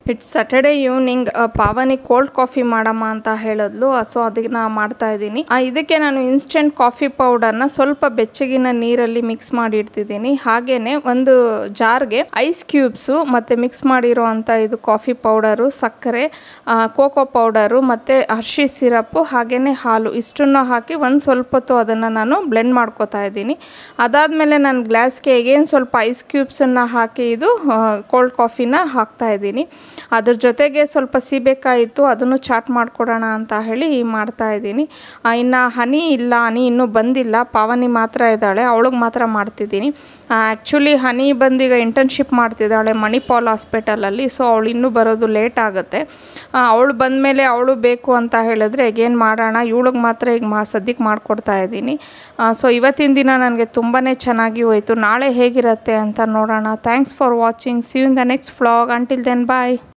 it's Saturday evening Pavani cold coffee ಮಾಡಮ್ಮ ಅಂತ ಹೇಳಿದ್ಲು ಸೊ ಅದಕ್ಕೆ ನಾ ಮಾಡ್ತಾ ಇದ್ದೀನಿ ಆ, ಇದಕ್ಕೆ ನಾನು ಇನ್ಸ್ಟೆಂಟ್ ಕಾಫಿ ಪೌಡರ್ನ ಸ್ವಲ್ಪ ಬೆಚ್ಚಗಿನ ನೀರಲ್ಲಿ ಮಿಕ್ಸ್ ಮಾಡಿ ಇಡ್ತಿದ್ದೀನಿ ಹಾಗೇನೆ ಒಂದು ಜಾರ್ಗೆ ಐಸ್ ಕ್ಯೂಬ್ಸು ಮತ್ತು ಮಿಕ್ಸ್ ಮಾಡಿರೋ ಅಂಥ ಇದು ಕಾಫಿ ಪೌಡರು ಸಕ್ಕರೆ ಆ, ಕೋಕೋ ಪೌಡರು ಮತ್ತು ಹರ್ಷಿ ಸಿರಪ್ಪು ಹಾಗೇನೆ ಹಾಲು ಇಷ್ಟನ್ನು ಹಾಕಿ ಒಂದು ಸ್ವಲ್ಪ ಹೊತ್ತು ಅದನ್ನು ನಾನು ಬ್ಲೆಂಡ್ ಮಾಡ್ಕೋತಾ ಇದ್ದೀನಿ ಅದಾದಮೇಲೆ ನಾನು ಗ್ಲಾಸ್ಗೆ ಏನು ಸ್ವಲ್ಪ ಐಸ್ ಕ್ಯೂಬ್ಸನ್ನು ಹಾಕಿ ಇದು ಕೋಲ್ಡ್ ಕಾಫಿನ ಹಾಕ್ತಾ ಇದ್ದೀನಿ ಅದ್ರ ಜೊತೆಗೆ ಸ್ವಲ್ಪ ಸೀಬೆಕಾಯಿ ಇತ್ತು ಅದನ್ನು ಚಾಟ್ ಮಾಡಿಕೊಡೋಣ ಅಂತ ಹೇಳಿ ಮಾಡ್ತಾ ಇದ್ದೀನಿ ಇನ್ನು ಹನಿ ಇಲ್ಲ ಹನಿ ಇನ್ನೂ ಬಂದಿಲ್ಲ ಪಾವನಿ ಮಾತ್ರ ಇದ್ದಾಳೆ ಅವಳಿಗೆ ಮಾತ್ರ ಮಾಡ್ತಿದ್ದೀನಿ ಆ್ಯಕ್ಚುಲಿ ಹನಿ ಬಂದೀಗ ಇಂಟರ್ನ್ಶಿಪ್ ಮಾಡ್ತಿದ್ದಾಳೆ ಮಣಿಪಾಲ್ ಹಾಸ್ಪಿಟಲಲ್ಲಿ ಸೊ ಅವಳು ಇನ್ನೂ ಬರೋದು ಲೇಟ್ ಆಗುತ್ತೆ ಅವಳು ಬಂದಮೇಲೆ ಅವಳು ಬೇಕು ಅಂತ ಹೇಳಿದ್ರೆ ಏನು ಮಾಡೋಣ ಇವಳಿಗೆ ಮಾತ್ರ ಈಗ ಮಾ ಸದ್ಯಕ್ಕೆ ಮಾಡಿಕೊಡ್ತಾ ಇದ್ದೀನಿ ಸೊ ಇವತ್ತಿನ ದಿನ ನನಗೆ ತುಂಬಾ ಚೆನ್ನಾಗಿ ಹೋಯಿತು ನಾಳೆ ಹೇಗಿರುತ್ತೆ ಅಂತ ನೋಡೋಣ thanks for watching see in the next vlog until then bye